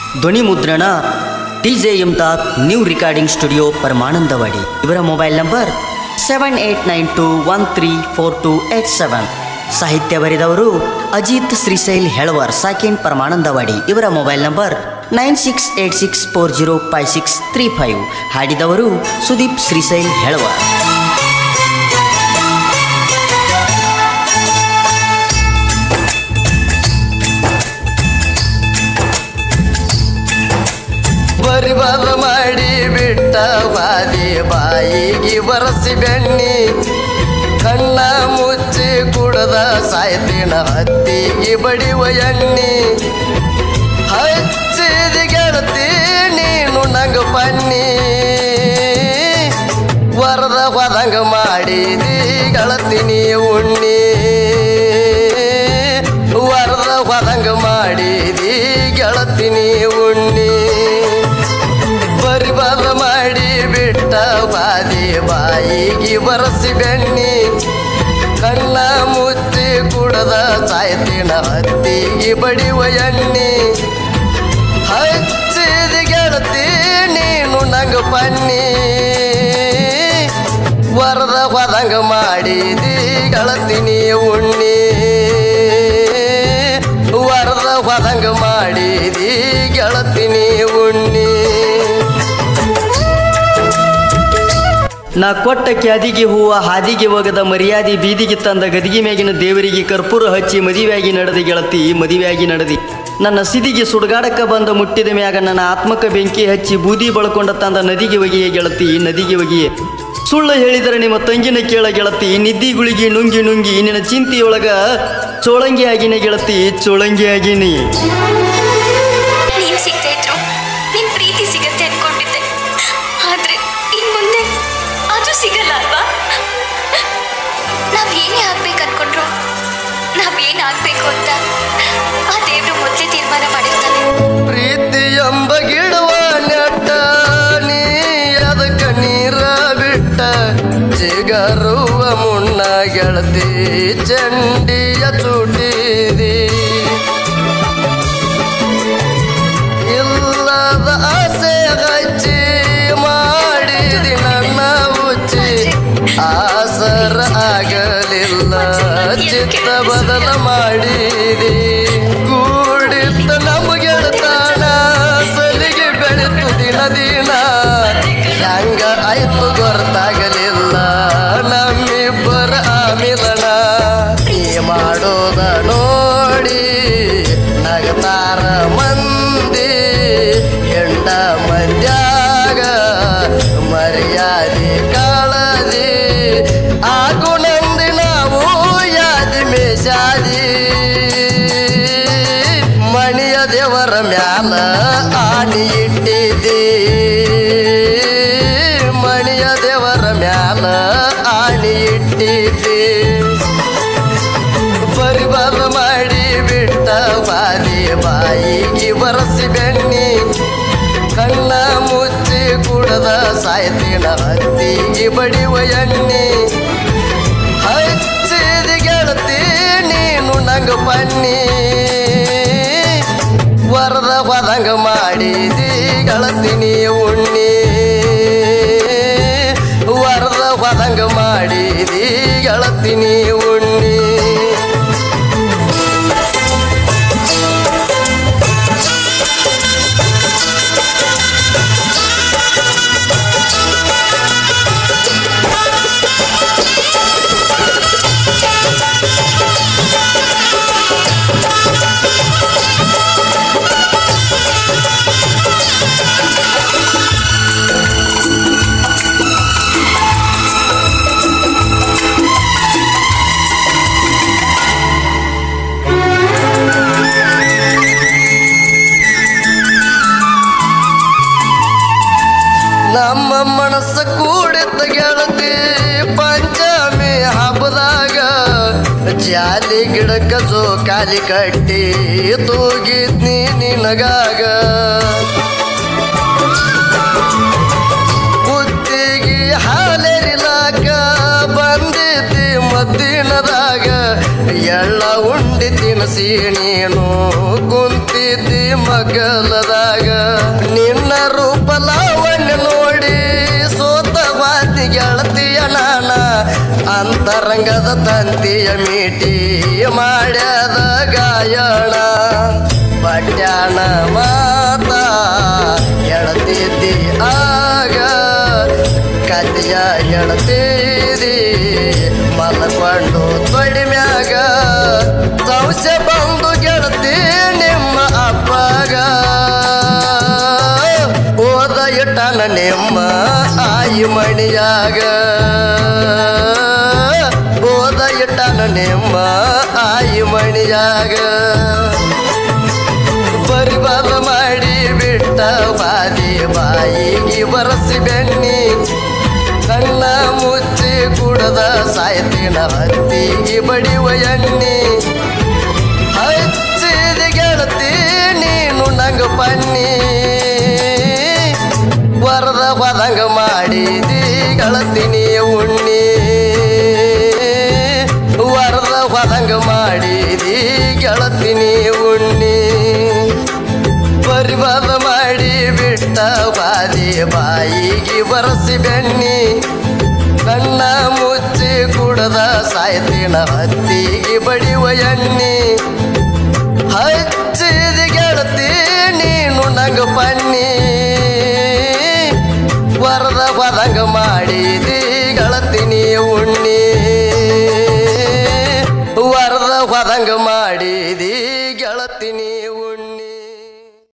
ಧ್ವನಿ ಮುದ್ರಣ D J Imdad new recording studio Paramanandawadi ಇವರ mobile number seven eight nine two one three four two eight seven ಸಾಹಿತ್ಯ ಬರೆದವರು ಅಜಿತ್ ಶ್ರೀಶೈಲ್ ಹೆಳವರ್ ಸಾಕಿನ್ ಪರಮಾನಂದವಾಡಿ ಇವರ mobile number nine six eight six four zero five six three five ಹಾಡಿದವರು ಸುದೀಪ್ ಶ್ರೀಶೈಲ್ ಹೆಳವರ್ ಬರಿಬಾದ ಮಾಡಿ ಬಿಟ್ಟ ಬಾದಿ ಬಾಯಿಗೆ ಬರಸಿ ಬೆಣ್ಣಿ ಕಣ್ಣ ಮುಚ್ಚಿ ಕುಡದ ಸಾಯ್ತಿನ ಹತ್ತಿಗೆ ಬಡಿವ ಎಣ್ಣಿ ಹಚ್ಚಿದ ಗೆಳತಿ ನೀನು ನಂಗ ಪನ್ನಿ ವರದ ಹೊದಂಗ ಮಾಡಿದಿ ಗೆಳತಿ ನೀ ಉಣ್ಣಿ ವರದ ಹೊದಂಗ ಮಾಡಿದಿ ಗೆಳತಿ ನೀ ಉಣ್ಣಿ ಬರಿಬಾದ ಮಾಡಿ ಬಿಟ್ಟ ಬಾದಿ ಬಾಯಿಗೆ ಬರಸಿ ಬೆಣ್ಣಿ ಕಣ್ಣ ಮುಚ್ಚಿ ಕುಡದ ಸಾಯ್ತಿನ ಹತ್ತಿಗೆ ಬಡಿವ ಎಣ್ಣಿ ಹಚ್ಚಿದ ಗೆಳತಿ ನೀನು ನಂಗ ಪನ್ನಿ ವರದ ಹೊದಂಗ ಮಾಡಿದಿ ಗೆಳತಿ ನೀ ಉಣ್ಣಿ ವರದ ಹೊದಂಗ ಮಾಡಿದಿ ಗೆಳತಿ ನೀ ಉಣ್ಣಿ ನಾ ಕೊಟ್ಟ ಕ್ಯಾದಿಗೆ ಹೂವ ಹಾದಿಗೆ ಒಗದ ಮರ್ಯಾದೆ ಬೀದಿಗೆ ತಂದ ಗದಿಗೆ ಮ್ಯಾಗಿನ ದೇವರಿಗೆ ಕರ್ಪೂರ ಹಚ್ಚಿ ಮದುವೆಯಾಗಿ ನಡೆದಿ ಗೆಳತಿ ಮದುವೆಯಾಗಿ ನಡೆದಿ ನನ್ನ ಸಿದಿಗೆ ಸುಡುಗಾಡಕ್ಕ ಬಂದ ಮುಟ್ಟಿದ ಮ್ಯಾಗ ನನ್ನ ಆತ್ಮಕ ಬೆಂಕಿ ಹಚ್ಚಿ ಬೂದಿ ಬಳಕೊಂಡ ತಂದ ನದಿಗೆ ಒಗೆಯೇ ಗೆಳತಿ ನದಿಗೆ ಒಗೆಯೇ ಸುಳ್ಳು ಹೇಳಿದರೆ ನಿಮ್ಮ ತಂಗಿನ ಕೇಳ ಗೆಳತಿ ನಿದ್ದಿ ಗುಳಿಗಿ ನುಂಗಿ ನುಂಗಿ ನಿನ್ನ ಚಿಂತೆಯೊಳಗ ಚೋಳಂಗಿ ಆಗಿನ ಗೆಳತಿ ಚೋಳಂಗಿ ಆಗಿನಿ ನೀನು ಸಿಗದೆ ಇದ್ರು ನಿನ್ ಪ್ರೀತಿ ಸಿಗತ್ತೆ ಅನ್ಕೊಂಡಿದ್ದೆ ಆದ್ರೆ ಇನ್ ಮುಂದೆ ಅದು ಸಿಗಲ್ಲ ಅಲ್ವಾ ನಾವ್ ಏನೇ ಆಗ್ಬೇಕು ಅನ್ಕೊಂಡ್ರು ನಾವ್ ಏನ್ ಆಗ್ಬೇಕು ಅಂತ ಆ ದೇವ್ರು ಮೊದ್ಲೇ ತೀರ್ಮಾನ ಮಾಡಿರ್ತಾನೆ ಪ್ರೀತಿ ಎಂಬ ಗಿಡವ ನೆಟ್ಟ ನೀ ಅದಕ್ಕ ನೀರ ಬಿಟ್ಟ ಚಿಗರುವ ಮುನ್ನ ಗೆಳತಿ ಚಂಡಿಯ ಚುಟಿದಿ ಇಲ್ಲದ ಆಸೆ ಹಚ್ಚಿ ಮಾಡಿದಿ ನನ್ನ ಉಚ್ಚಿ ಆಸರ ಆಗಲಿಲ್ಲ ಚಿತ್ತ ಬದಲ ಮಾಡಿದಿ ಕೂಡಿದ್ದ ನಮ್ಮ ಗೆಳತಾಣ ಸಲಿಗೆ ಬೆಳೆತು ದಿನ ದಿನ ಹೆಂಗ ಆಯ್ತು ಗೊತ್ತಾಗಲಿಲ್ಲ ನಮ್ಮಿಬ್ಬರ ಆಮಿಲನ ನೀ ಮಾಡೋದ ನೋಡಿ ನಗತಾರ ಮಂದಿ ಎಂಡ ಮಂದ್ಯಾಗ ಮರ್ಯಾದೆ ಕಾಳದಿ ಆಗು ನಂದಿ ನಾವು ಯಾದಿ ಮೇಷಾದಿ ಮಣಿಯ ದೇವರ ಮ್ಯಾಲ ಆಣಿ ಇಟ್ಟಿದ್ದಿ ಮಣಿಯ ದೇವರ ಮ್ಯಾಲ ಆಣಿ ಇಟ್ಟಿದ್ದಿ ಪರಿಬಾದ ಮಾಡಿ ಬಿಟ್ಟ ಬಾದಿ ಬಾಯಿಗೆ ಬರಸಿ ಬೆಣ್ಣಿ ಕಣ್ಣ ಮುಚ್ಚಿ ಕುಡದ ಸಾಯ್ತಿನ ಹತ್ತಿಗೆ ಬಡಿವ ಎಣ್ಣಿ ಹಚ್ಚಿದ ಗೆಳತಿ ನೀನು ನಂಗ ಪನ್ನಿ ವರದ ಹೊದಂಗ ಮಾಡಿದಿ ಗೆಳತಿ ನೀ ಉಣ್ಣಿ ವರದ ಹೊದಂಗ ಮಾಡಿದಿ ಗೆಳತಿ ನೀ ಉಣ್ಣಿ ನಮ್ಮ ಮನಸ್ಸ ಕೂಡಿದ್ದ ಗೆಳತಿ ಪಂಚಮಿ ಹಬ್ಬದಾಗ ಜಾಲಿ ಗಿಡಕ್ಕ ಜೋಕಾಲಿ ಕಟ್ಟಿ ತೂಗಿದ್ನಿ ನಿನಗಾಗ ಬುದ್ಧಿಗೆ ಹಾಲೆರಿಲಾಕ ಬಂದಿದ್ದಿ ಮದ್ದಿನದಾಗ ಎಳ್ಳ ಉಂಡಿ ತಿನ್ಸಿ ನೀನು ಕುಂತಿದ್ದಿ ಮಗಲದಾಗ ನಿನ್ನ ರೂಪ ಲಾವಣ್ಯ ನೋಡಿ ಸೋತವಾದಿ ಗೆಳತಿಯ ನಾನ ಅಂತರಂಗದ ತಂತಿಯ ಮೀಟಿ ಮಾಡ್ಯದ ಗಾಯಣ ಪಟ್ಯಾಣ ಮಾತ ಎಳತಿದ್ದಿ ಆಗ ಕತಿಯ ಎಳತೀರಿ ಮಲ್ಕೊಂಡು ತೊಡಿ ಮ್ಯಾಗ ಸಂಶಯ ಬಂದು ಗೆಳತಿ ನಿಮ್ಮ ಅಪ್ಪಗ ಓದ ಇಟ್ಟನ ನಿಮ್ಮ ಆಯಿ ಮಣಿಯಾಗ ಓದ ಇಟ್ಟನ ನಿಮ್ಮ ಆಯಿ ಮಣಿಯಾಗ ಪರಿಬಾಲ ಮಾಡಿ ಬಿಟ್ಟ ಬಾದಿ ಬಾಯಿಗೆ ಬರಸಿ ಬೆಣ್ಣಿ ಕಣ್ಣ ಮುಚ್ಚಿ ಕುಡದ ಸಾಯ್ತಿನ ಹತ್ತಿಗೆ ಬಡಿವ ಎಣ್ಣಿ ಹಚ್ಚಿದ ಗೆಳತಿ ನೀನು ನಂಗ ಪನ್ನಿ ವರದ ಹೊದಂಗ ಮಾಡಿದಿ ಗೆಳತಿ ನೀ ಉಣ್ಣಿ ವರದ ಹೊದಂಗ ಮಾಡಿದಿ ಗೆಳತಿ ನೀ ಉಣ್ಣಿ ಪರಿವಾದ ಮಾಡಿ ಬಿಟ್ಟ ಬಾದಿ ಬಾಯಿಗೆ ಬರಸಿ ಬೆಣ್ಣಿ ಕಣ್ಣ ಮುಚ್ಚಿ ಕುಡದ ಸಾಯ್ತಿನ ಹತ್ತಿಗೆ ಬಡಿವ ಎಣ್ಣಿ ಹಚ್ಚಿದ ಗೆಳತಿ ನೀನು ನಂಗ ಪನ್ನಿ ವರದ ಪದಂಗ